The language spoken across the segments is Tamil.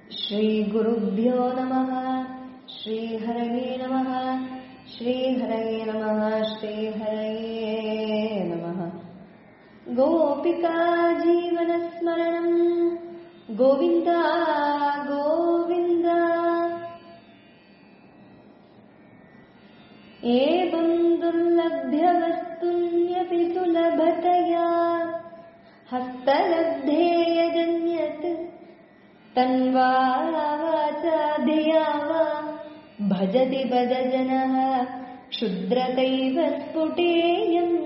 श्रीगुरुभ्यो नमः श्रीहरये नमः श्रीहरये नमः श्रीहरये नमः गोपिका जीवनस्मरणम् गोविन्द गोविन्द एवं दुर्लभ्यवस्तुन्यपि सुलभतया हस्तलब्धे यजन्यत् तन्वा वाचा धिया वा भजति भजजनः क्षुद्रतैव स्फुटेयम्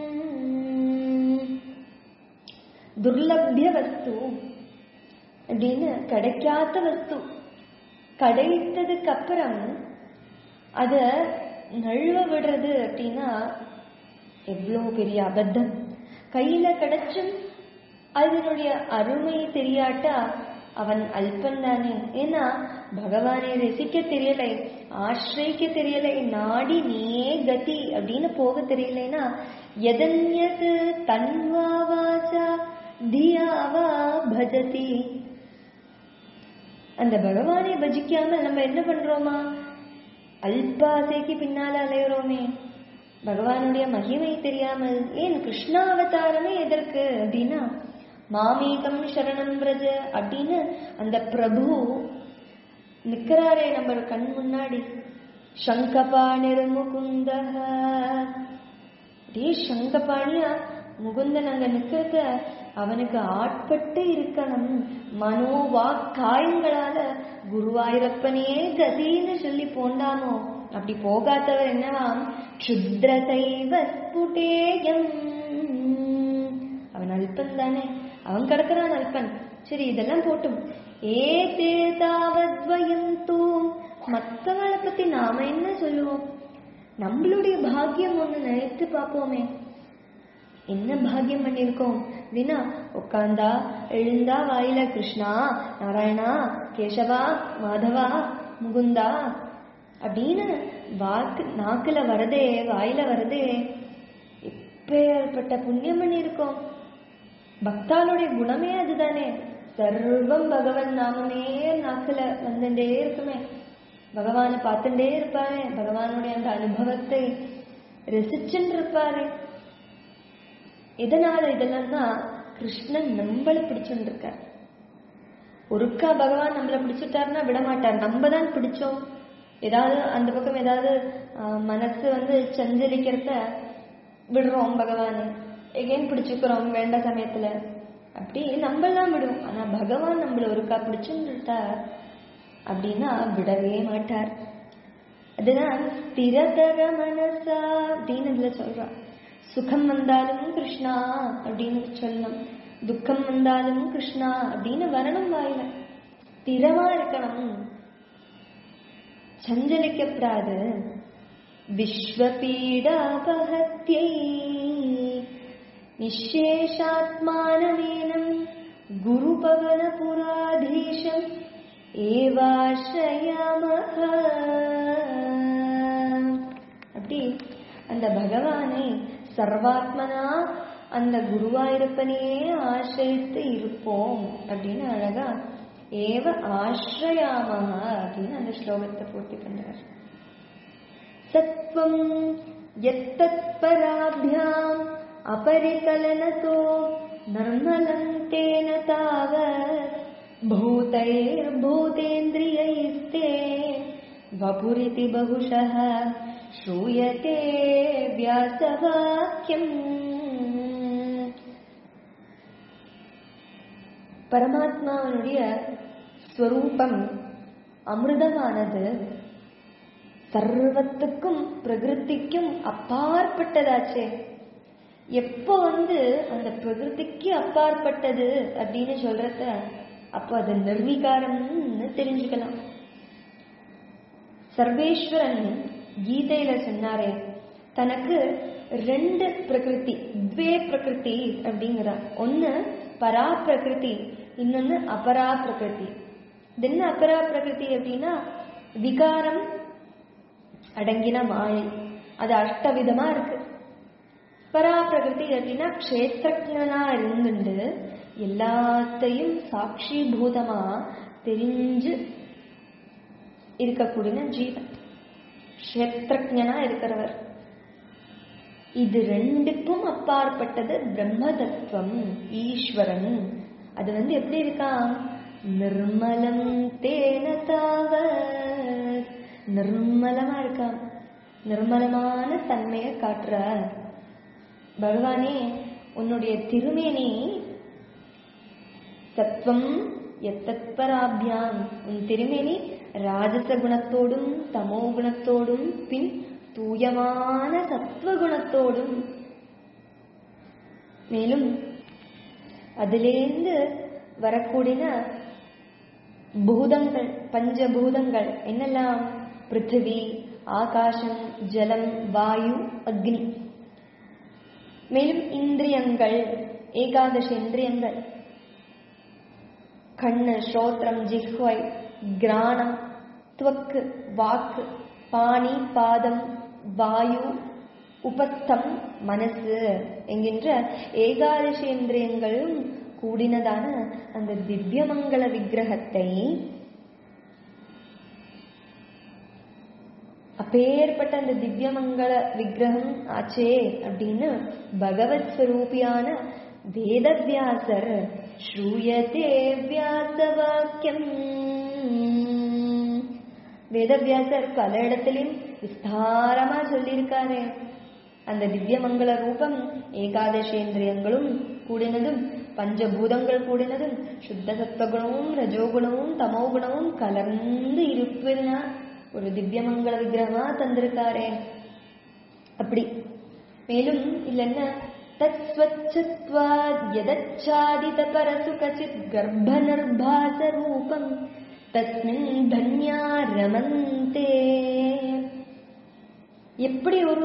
துர்லபிய வஸ்து அப்படின்னு கிடைக்காத வஸ்து கிடைத்ததுக்கு அப்புறம் அத நழுவ விடுறது அப்படின்னா எவ்வளோ பெரிய அபத்தம் கையில கிடைச்சும் அதனுடைய அருமை தெரியாட்டா அவன் அல்பன் தானே ஏன்னா பகவானை ரசிக்க தெரியலை ஆசிரிக்க தெரியலை நாடி நீயே கதி அப்படின்னு போக தெரியலைன்னா எதன்யது தன்வா வாச்சா தியாவா பஜதி அந்த பகவானை பஜிக்காம நம்ம என்ன பண்றோமா அல்பாசைக்கு பின்னால அலையிறோமே பகவானுடைய மகிமை தெரியாமல் ஏன் கிருஷ்ணாவதாரமே எதற்கு அப்படின்னா மாமீகம் சரணம் பிரஜ அப்படின்னு அந்த பிரபு நிக்கிறாரே நம்ம கண் முன்னாடி சங்கபாணிர் முகுந்த டே சங்கபாணியா முகுந்தன் அங்க நிக்கிறத அவனுக்கு ஆட்பட்டு இருக்கணும் மனோவா காயங்களால குருவாயூரப்பனே கதின்னு சொல்லி போண்டாமோ அப்படி போகாதவர் என்னவாம் க்ஷுத்ரதைவ ஸ்புடேயம் அவன் அல்பன் தானே அவன் கிடக்குறான் அல்பன் சரி இதெல்லாம் போட்டும் ஏ தேதாவத்வயம் தூ மற்றவளை பத்தி நாம என்ன சொல்லுவோம் நம்மளுடைய பாக்கியம் ஒண்ணு நினைத்து பார்ப்போமே என்ன பாக்கியம் பண்ணியிருக்கோம் அப்படின்னா உட்காந்தா எழுந்தா வாயில கிருஷ்ணா நாராயணா கேசவா மாதவா முகுந்தா அப்படின்னு வாக்கு நாக்குல வரதே வாயில வரதே எப்பேற்பட்ட புண்ணியம் பண்ணியிருக்கோம் பக்தாளுடைய குணமே அதுதானே சர்வம் பகவன் நாமமே நாக்குல வந்துட்டே இருக்குமே பகவானை பார்த்துட்டே இருப்பாரு பகவானுடைய அந்த அனுபவத்தை ரசிச்சுட்டு இருப்பாரு எதனால இதெல்லாம் தான் கிருஷ்ணன் நம்மள பிடிச்சுட்டு இருக்கார் ஒருக்கா பகவான் நம்மள பிடிச்சிட்டாருன்னா விட மாட்டார் நம்ம தான் பிடிச்சோம் ஏதாவது அந்த பக்கம் ஏதாவது மனசு வந்து சஞ்சலிக்கிறத விடுறோம் பகவான் எகைன் பிடிச்சுக்கிறோம் வேண்ட சமயத்துல அப்படி நம்மளாம் விடுவோம் ஆனா பகவான் நம்மள ஒருக்கா பிடிச்சுட்டார் அப்படின்னா விடவே மாட்டார் அதுதான் ஸ்திரதர மனசா அப்படின்னு இதுல சொல்றான் சுகம் வந்தாலும் கிருஷ்ணா அப்படின்னு சொல்லணும் துக்கம் வந்தாலும் கிருஷ்ணா அப்படின்னு வரணும் வாயில ஸ்திரமா இருக்கணும் சஞ்சலிக்கப்படாது விஸ்வபீடாபகத்யை நிஷேஷாத்மானமேனம் குருபவனபுராதீஷம் ஏவாஸ்ரயாமஹ அப்படி அந்த பகவானை சர்வாத்மனா அந்த குருவாயிருப்பனையே ஆசிரித்து இருப்போம் அப்படின்னு அழகா ஏவ ஆசிரயாமஹ அப்படின்னு அந்த ஸ்லோகத்தை பூர்த்தி பண்றார் சத்வம் எத்தத் பராபியாம் அபரிகலனதோ நர்மலம் தேன தாவத் भूतैर्भूतेन्द्रियैस्ते वपुरिति बहुशः श्रूयते व्यासवाक्यम् பரமாத்மாவனுடைய ஸ்வரூபம் அமிர்தமானது சர்வத்துக்கும் பிரகிருதிக்கும் அப்பாற்பட்டதாச்சே எப்போ வந்து அந்த பிரகிருதிக்கு அப்பாற்பட்டது அப்படின்னு சொல்றத அப்போ அது நிர்வீகாரம்னு தெரிஞ்சுக்கலாம் சர்வேஸ்வரன் கீதையில சொன்னாரே தனக்கு ரெண்டு பிரகிருதி துவே பிரகிருதி அப்படிங்கிறார் ஒன்னு பரா பிரகிருதி இன்னொன்னு அபரா பிரகிருதி இது என்ன அபரா பிரகிருதி அப்படின்னா விகாரம் அடங்கின மாயை அது அஷ்டவிதமா இருக்கு பரா பிரகிருதி அப்படின்னா க்ஷேத்திரஜனா இருந்துண்டு எல்லாத்தையும் சாட்சி பூதமா தெரிஞ்சு இருக்கக்கூடிய ஜீவன் க்ஷேத்திரஜனா இருக்கிறவர் இது ரெண்டுக்கும் அப்பாற்பட்டது பிரம்ம தத்துவம் ஈஸ்வரன் அது வந்து எப்படி இருக்கான் நிர்மலம் தேன தாவத் நிர்மலமா இருக்கான் நிர்மலமான தன்மையை காட்டுறார் பகவானே உன்னுடைய திருமேனி சத்வம் எத்தத்பராபியாம் உன் திருமேனி ராஜச குணத்தோடும் தமோ குணத்தோடும் பின் தூயமான சத்வகுணத்தோடும் மேலும் அதிலேந்து வரக்கூடிய பூதங்கள் பஞ்சபூதங்கள் என்னெல்லாம் பிருத்திவி ஆகாசம் ஜலம் வாயு அக்னி மேலும் இந்திரியங்கள் ஏகாதச இந்திரியங்கள் கண்ணு ஸ்ரோத்திரம் ஜிஹ்வை கிராணம் துவக்கு வாக்கு பாணி பாதம் வாயு உபஸ்தம் மனசு என்கின்ற ஏகாதசேந்திரியங்களும் கூடினதான அந்த திவ்யமங்கள விக்கிரகத்தை அப்பேற்பட்ட அந்த திவ்யமங்கள விக்கிரகம் ஆச்சே அப்படின்னு பகவத் ஸ்வரூபியான வேதவியாசர் ஸ்ரூயதே வியாச வாக்கியம் வேதவியாசர் பல இடத்திலும் விஸ்தாரமா சொல்லியிருக்காரு அந்த திவ்யமங்கள ரூபம் ஏகாதசேந்திரியங்களும் கூடினதும் பஞ்சபூதங்கள் கூடினதும் சுத்த சத்வகுணமும் ரஜோகுணமும் தமோகுணமும் கலர்ந்து இருப்பினா ஒரு திவ்யமங்கள விக்கிரகமா தந்திருக்காரே அப்படி மேலும் இல்லைன்னா தத் ஸ்வச்சத்வாத் யதச்சாதித பரசு கச்சித் கர்ப்ப நிர்பாச ரூபம் தஸ்மின் தன்யா ரமந்தே எப்படி ஒரு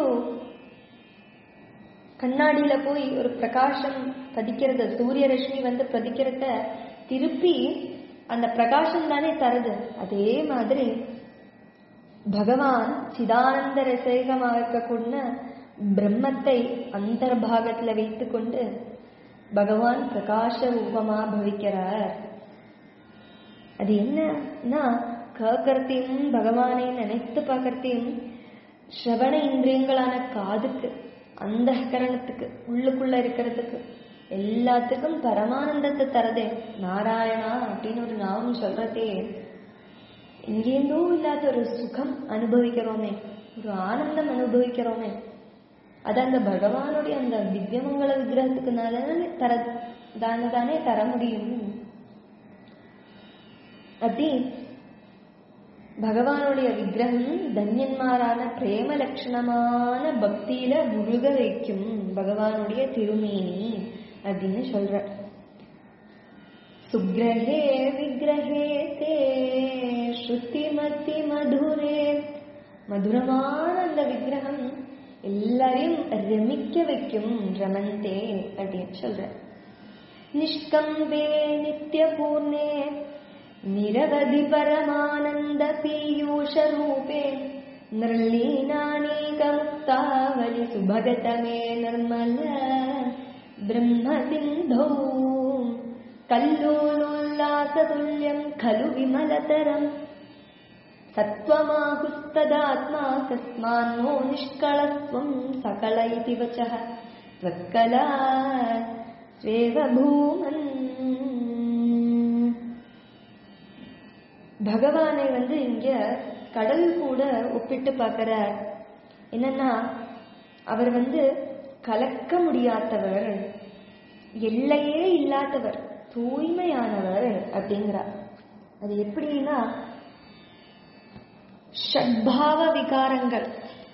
கண்ணாடியில போய் ஒரு பிரகாசம் பதிக்கிறத சூரிய ரஷ்மி வந்து பதிக்கிறத திருப்பி அந்த பிரகாசம் தானே தருது அதே மாதிரி பகவான் சிதானந்த ரசேகமாக இருக்கக்கூடிய பிரம்மத்தை அந்தர்பாகத்துல வைத்துக்கொண்டு பகவான் பிரகாச ரூபமா பவிக்கிறார் அது என்னன்னா கேட்கறதையும் பகவானை நினைத்து பார்க்கறதையும் ஸ்ரவண இந்திரியங்களான காதுக்கு அந்த கரணத்துக்கு உள்ளுக்குள்ள இருக்கிறதுக்கு எல்லாத்துக்கும் பரமானந்தத்தை தரதே நாராயணா அப்படின்னு ஒரு நாமம் சொல்றதே எங்கேருந்தோ இல்லாத ஒரு சுகம் அனுபவிக்கிறோமே ஒரு ஆனந்தம் அனுபவிக்கிறோமே அது அந்த பகவானுடைய அந்த திவ்யமங்கள விக்கிரகத்துக்குனால தர தானே தானே தர முடியும் அப்படி பகவானுடைய விக்கிரகம் தன்யன்மாரான பிரேம லட்சணமான பக்தியில முழுக வைக்கும் பகவானுடைய திருமேனி அப்படின்னு சொல்ற சுக்ரஹே விக்கிரஹே தே ஸ்ருதிமதி மதுரே மதுரமான அந்த விக்கிரகம் எல்லாரையும் ரமிக்க வைக்கும் ரமந்தே அப்படின்னு சொல்ற நிஷ்கம்பே நித்திய பூர்ணே நிரவதி பரமானந்த பீயூஷ ரூபே निर्लीनानेकमुक्तावलि सुभगतमे निर्मल ब्रह्मसिन्धौ कल्लोलोल्लासतुल्यम् खलु विमलतरम् सत्त्वमाहुस्तदात्मा कस्मान्नो निष्कळत्वम् सकल इति वचः त्वत्कला स्वेव भूमन् பகவானை வந்து இங்க கடல் கூட ஒப்பிட்டு பார்க்கிறார் என்னன்னா அவர் வந்து கலக்க முடியாதவர் எல்லையே இல்லாதவர் தூய்மையானவர் அப்படிங்கிறார் அது எப்படின்னா ஷட்பாவ விகாரங்கள்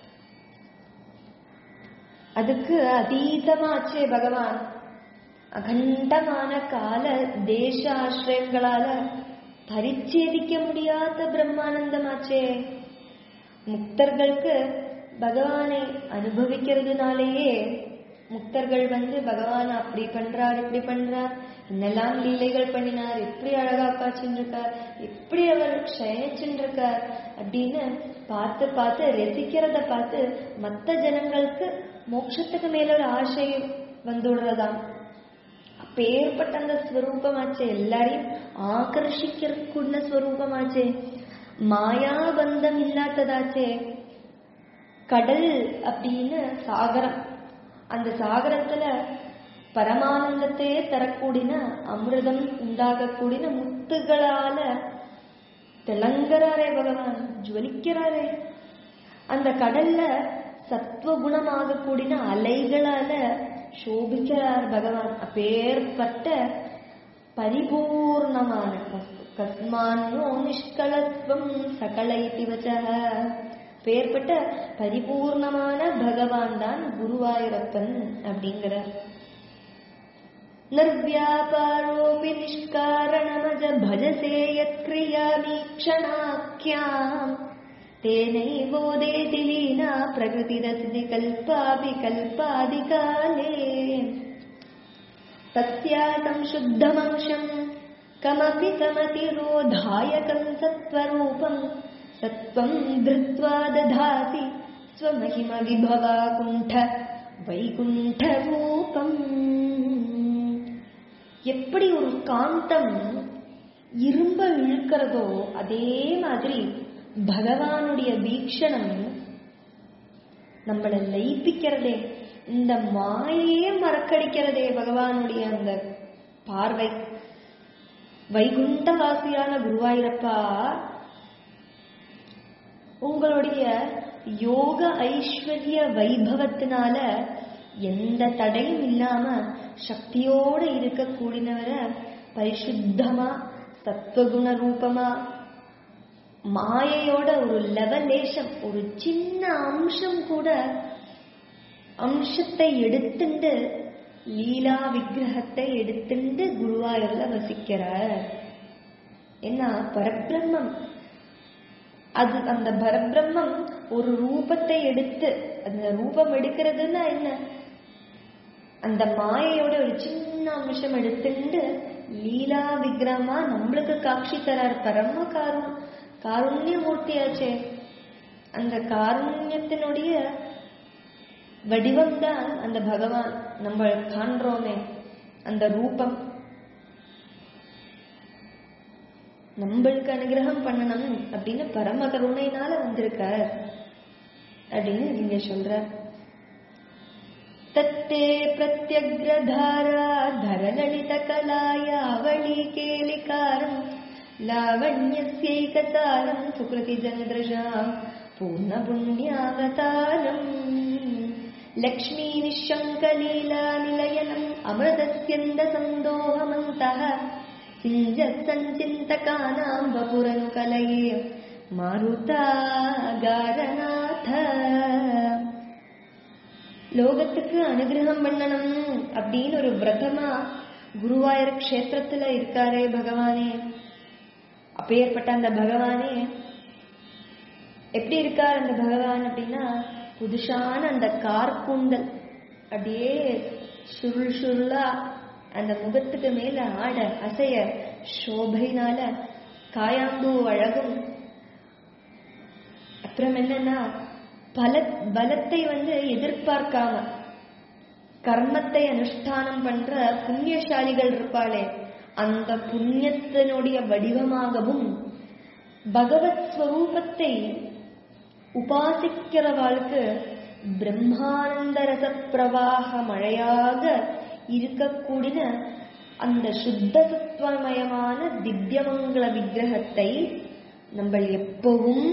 அதுக்கு அதீதமாச்சே பகவான் அகண்டமான கால தேச ஆசிரியங்களால பரிச்சேதிக்க முடியாத பிரம்மானந்தமாச்சே முக்தர்களுக்கு பகவானை அனுபவிக்கிறதுனாலேயே முக்தர்கள் வந்து பகவான் அப்படி பண்றார் இப்படி பண்றார் என்னெல்லாம் லீலைகள் பண்ணினார் எப்படி அழகா காய்ச்சிருக்கார் எப்படி அவர் க்ஷயணிச்சுருக்கார் அப்படின்னு பார்த்து பார்த்து ரசிக்கிறத பார்த்து மற்ற ஜனங்களுக்கு மோட்சத்துக்கு மேல ஒரு ஆசை வந்துடுறதாம் அப்பேற்பட்ட அந்த ஸ்வரூபமாச்சே எல்லாரையும் ஆகர்ஷிக்கிறதுக்குள்ள ஸ்வரூபமாச்சே மாயாபந்தம் இல்லாததாச்சே கடல் அப்படின்னு சாகரம் அந்த சாகரத்துல பரமானந்தத்தையே தரக்கூடின அமிர்தம் உண்டாகக்கூடின முத்துகளால திளங்குறாரே பகவான் ஜுவலிக்கிறாரே அந்த கடல்ல சத்வகுணமாக கூடின அலைகளால சோபிக்கிறார் பகவான் அப்பேற்பட்ட பரிபூர்ணமான கஸ்மான்னோ நிஷ்கலத்வம் சகலைதி வச்சக பேர்பட்ட பரிபூர்ணமான பகவான் தான் குருவாயூரப்பன் அப்படிங்கிறார் निर्व्यापारोऽपि निष्कारणमज भजसे यत्क्रियामीक्षणाख्याम् तेनैवोदेति लीना प्रकृतिरस्ति कल्पापि कल्पादिकाले तस्यातम् शुद्धमंशम् कमपि कमतिरोधायकम् सत्त्वरूपम् सत्त्वम् धृत्वा दधाति स्वमहिमविभवाकुण्ठ வைகுண்டரூபம் எப்படி ஒரு காந்தம் இரும்ப இழுக்கிறதோ அதே மாதிரி பகவானுடைய வீக்ஷணம் நம்மளை லயிப்பிக்கிறதே இந்த மாயையே மறக்கடிக்கிறதே பகவானுடைய அந்த பார்வை வைகுண்டவாசியான குருவாயூரப்பா உங்களுடைய யோக ஐஸ்வர்ய வைபவத்தினால எந்த தடையும் இல்லாம சக்தியோட இருக்கக்கூடியவரை பரிசுத்தமா சத்வகுண ரூபமா மாயையோட ஒரு லெவலேஷம் ஒரு சின்ன அம்சம் கூட அம்சத்தை எடுத்துண்டு லீலா விக்கிரகத்தை எடுத்துண்டு குருவாயூர்ல வசிக்கிறார் என்ன பரபிரம்மம் அது அந்த பரபிரம்மம் ஒரு ரூபத்தை எடுத்து அந்த ரூபம் எடுக்கிறதுன்னா என்ன அந்த மாயையோட ஒரு சின்ன அம்சம் எடுத்துட்டு லீலா விக்கிரமா நம்மளுக்கு காட்சி தரார் பரம காரும் காருண்ய மூர்த்தியாச்சே அந்த காருண்யத்தினுடைய வடிவம் தான் அந்த பகவான் நம்ம காண்றோமே அந்த ரூபம் நம்மளுக்கு அனுகிரகம் பண்ணணும் அப்படின்னு பரம கருணையினால வந்திருக்கார் அப்படின்னு இங்க சொல்ற தத்தே பிரத்யக்ரதாரா தரலலித கலாயாவளி கேலிகாரம் லாவண்யஸ்யைகசாரம் சுக்ருதி ஜனதிருஷாம் பூர்ண புண்ணியாவதாரம் லக்ஷ்மீ நிஷங்கலீலா நிலயனம் அமிர்தஸ்யந்த சந்தோகமந்தः சிஞ்சச்சஞ்சிந்தகானாம் வபுரனுகலயே மாருதாகாரநாத லோகத்துக்கு அனுகிரகம் பண்ணணும் அப்படின்னு ஒரு விரதமா குருவாயூர் க்ஷேத்திரத்துல இருக்காரே பகவானே அப்பேற்பட்ட அந்த பகவானே எப்படி இருக்கார் அந்த பகவான் அப்படின்னா புதுசான அந்த கார்கூந்தல் அப்படியே சுருள் சுருளா அந்த முகத்துக்கு மேல ஆட அசைய சோபைனால காயாம்பூ அழகும் அப்புறம் என்னன்னா பல பலத்தை வந்து எதிர்பார்க்காம கர்மத்தை அனுஷ்டானம் பண்ற புண்ணியசாலிகள் இருப்பாளே அந்த புண்ணியத்தினுடைய வடிவமாகவும் பகவத் ஸ்வரூபத்தை உபாசிக்கிறவாளுக்கு பிரம்மானந்த ரச பிரவாக மழையாக இருக்கக்கூடிய அந்த சுத்த சத்துவமயமான திவ்யமங்கள விக்கிரகத்தை நம்ம எப்பவும்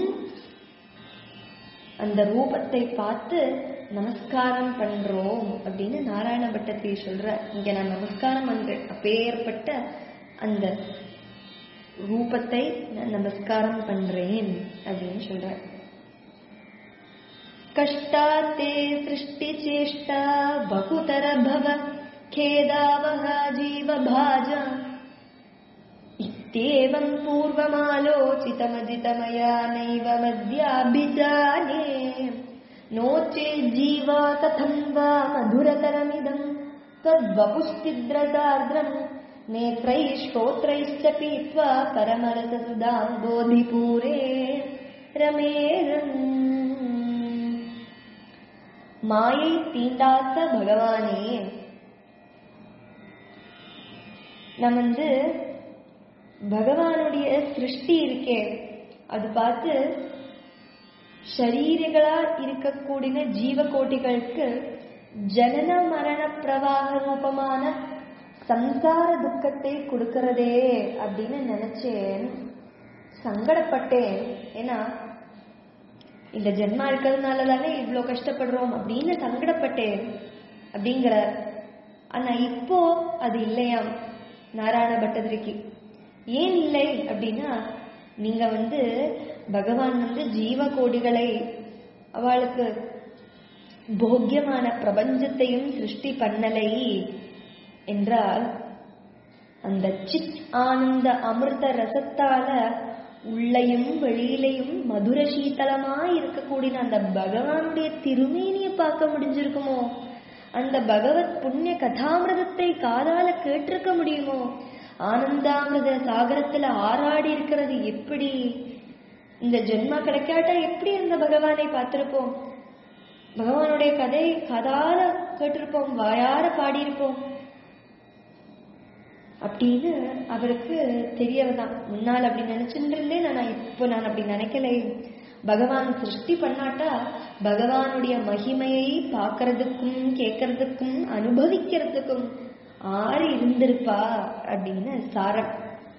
அந்த ரூபத்தை பார்த்து நமஸ்காரம் பண்றோம் அப்படின்னு நாராயண பட்டத்தை சொல்ற இங்க நான் நமஸ்காரம் பண்றேன் அப்பேற்பட்ட அந்த ரூபத்தை நான் நமஸ்காரம் பண்றேன் அப்படின்னு சொல்ற கஷ்டாத்தே சிருஷ்டி சேஷ்டா பகுதர பவ खेदावहा जीवभाजा इत्येवम् पूर्वमालोचितमजितमया नैव मद्याभिजाने नो चेज्जीवा कथम् वा मधुरतरमिदम् त्वद्वपुश्चिद्रतार्द्रम् नेत्रैः श्रोत्रैश्च पीत्वा परमरससुधाम् बोधिपूरे रमेरन् மாயை தீண்டாத்த பகவானே நம்ம வந்து பகவானுடைய சிருஷ்டி இருக்கே அது பார்த்து ஷரீரிகளா இருக்கக்கூடிய ஜீவகோட்டிகளுக்கு ஜனன மரண பிரவாக ரூபமான சம்சார துக்கத்தை கொடுக்கறதே அப்படின்னு நினைச்சேன் சங்கடப்பட்டேன் ஏன்னா இந்த ஜென்மா இருக்கிறதுனால தானே இவ்வளோ கஷ்டப்படுறோம் அப்படின்னு சங்கடப்பட்டேன் அப்படிங்கிறார் ஆனா இப்போ அது இல்லையாம் நாராயண பட்டதிரிக்கு ஏன் இல்லை அப்படின்னா நீங்க வந்து பகவான் வந்து ஜீவ கோடிகளை அவளுக்கு போக்கியமான பிரபஞ்சத்தையும் சிருஷ்டி பண்ணலை என்றால் அந்த சித் ஆனந்த அமிர்த ரசத்தால உள்ளையும் வெளியிலையும் மதுர சீத்தலமா இருக்கக்கூடிய அந்த பகவானுடைய திருமேனிய பார்க்க முடிஞ்சிருக்குமோ அந்த பகவத் புண்ணிய கதாமிரதத்தை காதால கேட்டிருக்க முடியுமோ ஆனந்தாமிரத சாகரத்துல ஆறாடி இருக்கிறது எப்படி இந்த ஜென்மா கிடைக்காட்டா எப்படி அந்த பகவானை பார்த்திருப்போம் பகவானுடைய கதை கதால கேட்டிருப்போம் வாயார பாடியிருப்போம் அப்படின்னு அவருக்கு தெரியவதான் முன்னால் அப்படி நினைச்சுட்டு இருந்தேன் நான் இப்போ நான் அப்படி நினைக்கலை பகவான் சிருஷ்டி பண்ணாட்டா பகவானுடைய மகிமையை பார்க்கறதுக்கும் கேட்கறதுக்கும் அனுபவிக்கிறதுக்கும் ஆறு இருந்திருப்பா அப்படின்னு சாரம்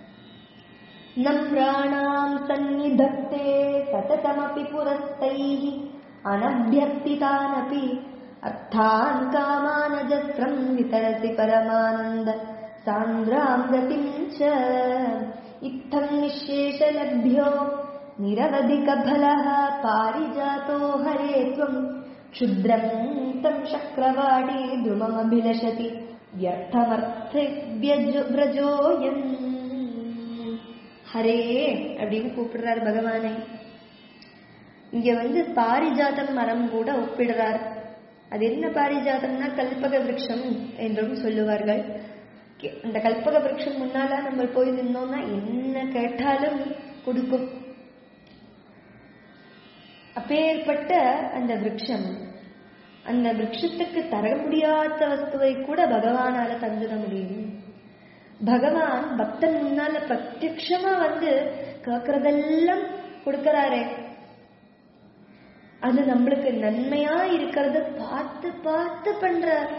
நம்ராணாம் சந்நிதத்தே சததமபி புரஸ்தைः अनभ्यर्थितानपि अर्थान् कामानजस्रम् वितरसि परमानन्द सान्द्राम् गतिम् च इत्थम् निःशेषलभ्यो निरवधिकफलः पारिजातो हरे त्वम् क्षुद्रम् तम् शक्रवाणी द्रुममभिलषति வியர்த்தமர்த்தவ்ரஜோயம் ஹரே அப்படின்னு கூப்பிடுறார் பகவானை இங்க வந்து பாரிஜாதம் மரம் கூட ஒப்பிடுறார் அது என்ன பாரிஜாதம்னா கல்பக விருட்சம் என்றும் சொல்லுவார்கள் கே- அந்த கல்பக விருட்சம் முன்னால நம்ம போய் நின்னோம்னா என்ன கேட்டாலும் கொடுக்கும் அப்பேற்பட்ட அந்த விருட்சம் அந்த விருட்சத்துக்கு தர முடியாத வஸ்துவை கூட பகவானால தந்துட முடியும் பகவான் பக்தன் முன்னால பிரத்யக்ஷமா வந்து கேட்கறதெல்லாம் கொடுக்கறாரே அது நம்மளுக்கு நன்மையா இருக்கிறத பார்த்து பார்த்து பண்றார்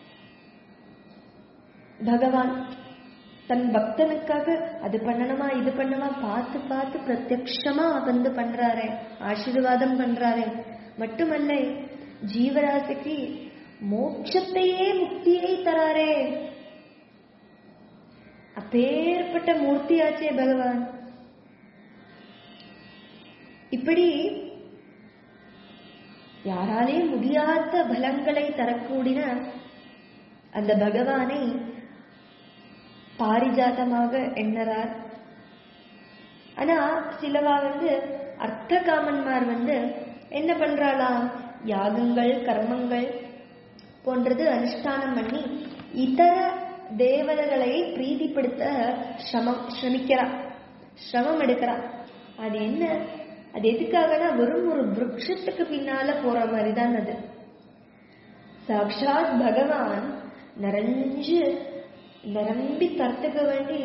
பகவான் தன் பக்தனுக்காக அது பண்ணணுமா இது பண்ணணுமா பார்த்து பார்த்து பிரத்யக்ஷமா வந்து பண்றாரே ஆசீர்வாதம் பண்றாரே மட்டுமல்ல ஜீவராசிக்கு மோட்சத்தையே முக்தியை தராரே அப்பேற்பட்ட மூர்த்தியாச்சே பகவான் இப்படி யாராலே முடியாத பலங்களை தரக்கூடிய அந்த பகவானை பாரிஜாதமாக எண்ணறார் ஆனா சிலவா வந்து அர்த்த காமன்மார் வந்து என்ன பண்றாளாம் யாகங்கள் கர்மங்கள் போன்றது அனுஷ்டானம் பண்ணி இதர தேவதைகளை பிரீதிப்படுத்த சிரமம் சிரமிக்கிறா சிரமம் எடுக்கிறா அது என்ன அது எதுக்காகனா வெறும் ஒரு விருட்சத்துக்கு பின்னால போற மாதிரி தான் அது சாக்ஷாத் பகவான் நிறைஞ்சு நிரம்பி தரத்துக்க வேண்டி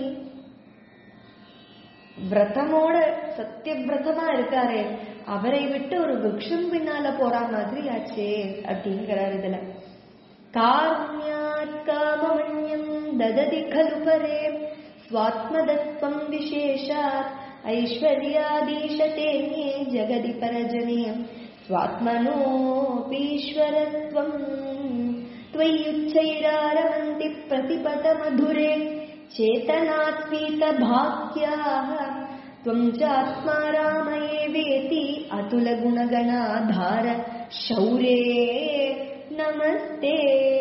விரதமோட சத்திய விரதமா இருக்காரே அவரை விட்டு ஒரு விருட்சம் பின்னால போற மாதிரி ஆச்சே அப்படிங்கிறார் இதுல காருண்யாத் காமமன்யம் தததி खलु परे स्वात्मदत्वं विशेषात् ऐश्वर्यादीशते मे जगदि परजनीयम् स्वात्मनोऽपीश्वरत्वम् त्वय्युच्चैरारमन्ति प्रतिपदमधुरे चेतनात्मीतभाग्याः त्वं चात्मा रामये वेति अतुलगुणगणाधार शौरे நமஸ்தே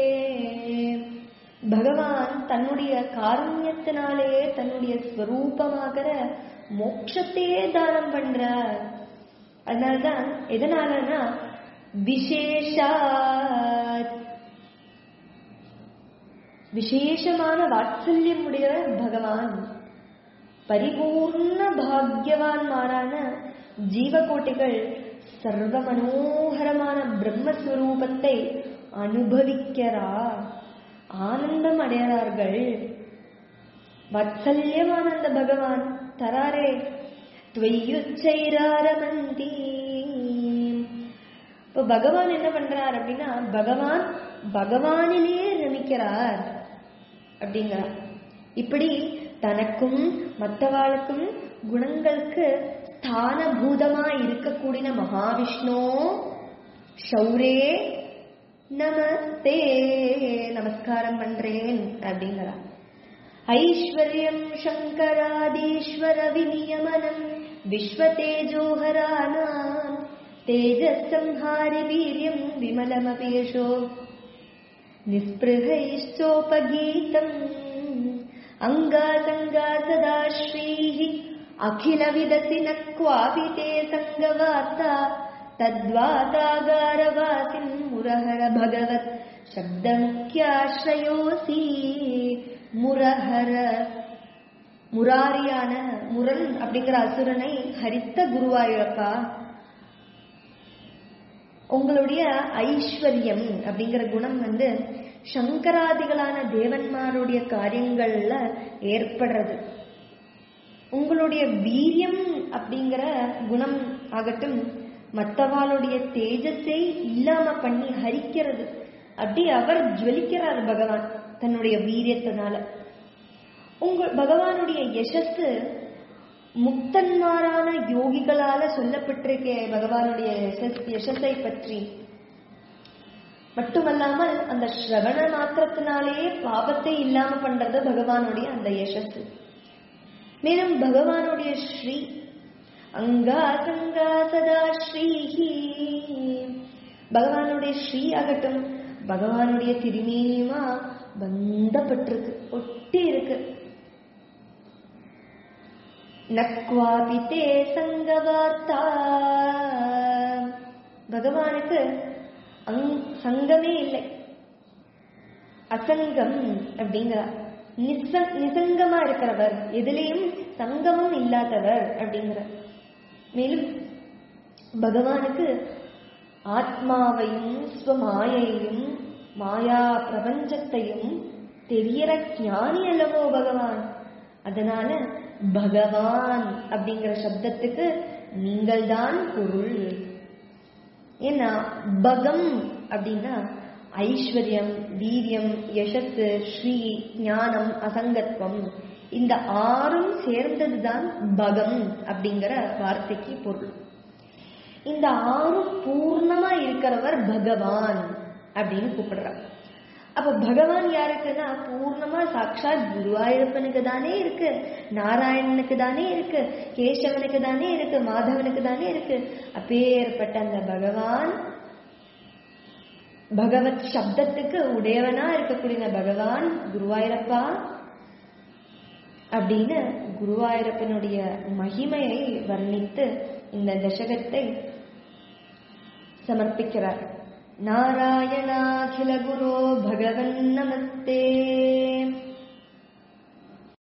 பகவான் தன்னுடைய காருண்யத்தினாலே தன்னுடைய ஸ்வரூபமாகிற மோட்சத்தையே தானம் பண்றார் அதனால்தான் எதனாலனா விசேஷா விசேஷமான வாத்சல்யம் உடைய பகவான் பரிபூர்ண பாக்யவான்மாரான ஜீவகோட்டிகள் சர்வ மனோகரமான பிரம்மஸ்வரூபத்தை அனுபவிக்கிறா ஆனந்தம் அடைகிறார்கள் வாத்சல்யமான அந்த பகவான் தராரே துவையுச்சைராரமந்தி இப்போ பகவான் என்ன பண்றார் அப்படின்னா பகவான் பகவானிலேயே ரமிக்கிறார் அப்படிங்கிறார் இப்படி தனக்கும் மற்றவாளுக்கும் குணங்களுக்கு ஸ்தானபூதமா இருக்கக்கூடிய மகாவிஷ்ணு ஷௌரே நமஸ்தே நமஸ்காரம் பண்றேன் அப்படிங்கிறார் ஐஸ்வர்யம் சங்கராதீஸ்வர விநியமனம் விஸ்வதேஜோஹரானாம் தேஜசம்ஹாரி வீரியம் விமலமபேஷோ निःस्पृहैश्चोपगीतम् अङ्गासङ्गा सदा श्रीः अखिलविदसि न क्वापि ते सङ्गवार्ता तद्वातागारवासिन् मुरहर भगवत् शब्दमुख्याश्रयोऽसि முரஹர முராரியான முரன் அப்படிங்கிற அசுரனை ஹரித்த குருவாயூரப்பா உங்களுடைய ஐஸ்வர்யம் அப்படிங்கிற குணம் வந்து சங்கராதிகளான தேவன்மாருடைய காரியங்கள்ல ஏற்படுறது உங்களுடைய வீரியம் அப்படிங்கிற குணம் ஆகட்டும் மற்றவாளுடைய தேஜஸை இல்லாம பண்ணி ஹரிக்கிறது அப்படி அவர் ஜுவலிக்கிறார் பகவான் தன்னுடைய வீரியத்தினால உங்கள் பகவானுடைய யசஸ் முக்தன்மாரான யோகிகளால சொல்லப்பட்டிருக்கே பகவானுடைய யசஸை பற்றி மட்டுமல்லாமல் அந்த ஸ்ரவண மாத்திரத்தினாலேயே பாபத்தை இல்லாம பண்றது பகவானுடைய அந்த யசஸ் மேலும் பகவானுடைய ஸ்ரீ அங்கா சங்கா சதா ஸ்ரீஹி பகவானுடைய ஸ்ரீ ஆகட்டும் பகவானுடைய திருமேனியுமா பந்தப்பட்டிருக்கு ஒட்டி இருக்கு நக்வாபி தே சங்கவார்த்தா பகவானுக்கு அங் சங்கமே இல்லை அசங்கம் அப்படிங்கிறார் நிச நிசங்கமா இருக்கிறவர் எதிலையும் சங்கமும் இல்லாதவர் அப்படிங்கிறார் மேலும் பகவானுக்கு ஆத்மாவையும் ஸ்வமாயையும் மாயா பிரபஞ்சத்தையும் தெரியற ஞானி அல்லவோ பகவான் அதனால பகவான் அப்படிங்கிற சப்தத்துக்கு நீங்கள் தான் பொருள் ஏன்னா பகம் அப்படின்னா ஐஸ்வர்யம் வீரியம் யசஸ் ஸ்ரீ ஞானம் அசங்கத்வம் இந்த ஆறும் சேர்ந்ததுதான் பகம் அப்படிங்கிற வார்த்தைக்கு பொருள் இந்த ஆறும் பூர்ணமா இருக்கிறவர் பகவான் அப்படின்னு கூப்பிடுறார் அப்ப பகவான் யாருக்குன்னா பூர்ணமா சாட்சாத் குருவாயூரப்பனுக்கு தானே இருக்கு நாராயணனுக்கு தானே இருக்கு கேசவனுக்கு தானே இருக்கு மாதவனுக்கு தானே இருக்கு அப்பேற்பட்ட அந்த பகவான் பகவத் சப்தத்துக்கு உடையவனா இருக்கக்கூடிய பகவான் குருவாயூரப்பா அப்படின்னு குருவாயூரப்பனுடைய மகிமையை வர்ணித்து இந்த தசகத்தை சமர்ப்பிக்கிறார் நாராயணாகில குரோ பகவன் நமஸ்தே